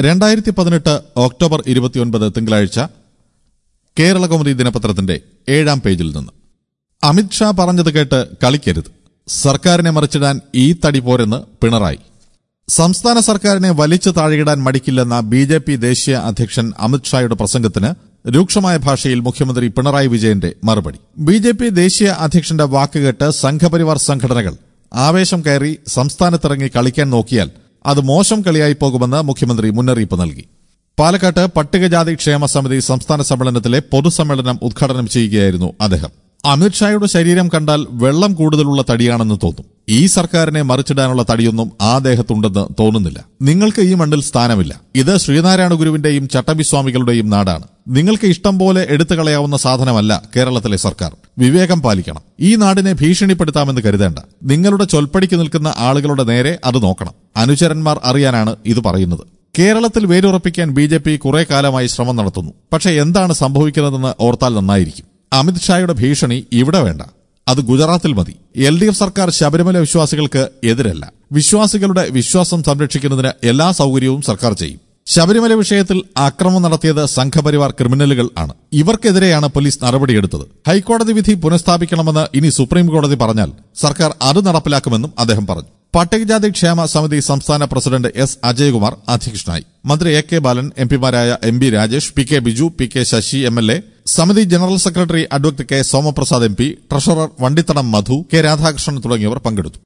രണ്ടായിരത്തി പതിനെട്ട് ഒക്ടോബർ ഇരുപത്തിയൊൻപത് തിങ്കളാഴ്ച കേരളകൗമുദി ദിനപത്രത്തിന്റെ ഏഴാം പേജിൽ നിന്ന് അമിത് ഷാ പറഞ്ഞത് കേട്ട് കളിക്കരുത് സർക്കാരിനെ മറിച്ചിടാൻ ഈ തടി പോരെന്ന് പിണറായി സംസ്ഥാന സർക്കാരിനെ വലിച്ചു താഴെയിടാൻ മടിക്കില്ലെന്ന ബി ജെ പി ദേശീയ അധ്യക്ഷൻ അമിത് ഷായുടെ പ്രസംഗത്തിന് രൂക്ഷമായ ഭാഷയിൽ മുഖ്യമന്ത്രി പിണറായി വിജയന്റെ മറുപടി ബി ജെ പി ദേശീയ അധ്യക്ഷന്റെ വാക്കുകേട്ട് സംഘപരിവാർ സംഘടനകൾ ആവേശം കയറി സംസ്ഥാനത്തിറങ്ങി കളിക്കാൻ നോക്കിയാൽ അത് മോശം കളിയായി പോകുമെന്ന് മുഖ്യമന്ത്രി മുന്നറിയിപ്പ് നൽകി പാലക്കാട്ട് പട്ടികജാതി ക്ഷേമ സമിതി സംസ്ഥാന സമ്മേളനത്തിലെ പൊതുസമ്മേളനം ഉദ്ഘാടനം ചെയ്യുകയായിരുന്നു അദ്ദേഹം അമിത്ഷായുടെ ശരീരം കണ്ടാൽ വെള്ളം കൂടുതലുള്ള തടിയാണെന്ന് തോന്നും ഈ സർക്കാരിനെ മറിച്ചിടാനുള്ള തടിയൊന്നും ആ ദേഹത്തുണ്ടെന്ന് തോന്നുന്നില്ല നിങ്ങൾക്ക് ഈ മണ്ണിൽ സ്ഥാനമില്ല ഇത് ശ്രീനാരായണ ഗുരുവിന്റെയും ചട്ടമ്പിസ്വാമികളുടെയും നാടാണ് നിങ്ങൾക്ക് ഇഷ്ടം പോലെ എടുത്തു കളയാവുന്ന സാധനമല്ല കേരളത്തിലെ സർക്കാർ വിവേകം പാലിക്കണം ഈ നാടിനെ ഭീഷണിപ്പെടുത്താമെന്ന് കരുതേണ്ട നിങ്ങളുടെ ചൊൽപ്പടിക്ക് നിൽക്കുന്ന ആളുകളുടെ നേരെ അത് നോക്കണം അനുചരന്മാർ അറിയാനാണ് ഇത് പറയുന്നത് കേരളത്തിൽ വേരുറപ്പിക്കാൻ ബി ജെ പി കുറെ കാലമായി ശ്രമം നടത്തുന്നു പക്ഷെ എന്താണ് സംഭവിക്കുന്നതെന്ന് ഓർത്താൽ നന്നായിരിക്കും അമിത് ഷായുടെ ഭീഷണി ഇവിടെ വേണ്ട അത് ഗുജറാത്തിൽ മതി എൽ ഡി എഫ് സർക്കാർ ശബരിമല വിശ്വാസികൾക്ക് എതിരല്ല വിശ്വാസികളുടെ വിശ്വാസം സംരക്ഷിക്കുന്നതിന് എല്ലാ സൗകര്യവും സർക്കാർ ചെയ്യും ശബരിമല വിഷയത്തിൽ ആക്രമണം നടത്തിയത് സംഘപരിവാർ ക്രിമിനലുകൾ ആണ് ഇവർക്കെതിരെയാണ് പോലീസ് നടപടിയെടുത്തത് ഹൈക്കോടതി വിധി പുനഃസ്ഥാപിക്കണമെന്ന് ഇനി സുപ്രീം കോടതി പറഞ്ഞാൽ സർക്കാർ അത് നടപ്പിലാക്കുമെന്നും അദ്ദേഹം പറഞ്ഞു പട്ടികജാതി ക്ഷേമ സമിതി സംസ്ഥാന പ്രസിഡന്റ് എസ് അജയകുമാർ അധ്യക്ഷനായി മന്ത്രി എ കെ ബാലൻ എംപിമാരായ M B Rajesh P K Biju P K Sasi M L A സമിതി general secretary advocate K Somaprasad M P treasurer Vandithadam Madhu K Radhakrishnan തുടങ്ങിയവർ പങ്കെടുത്തു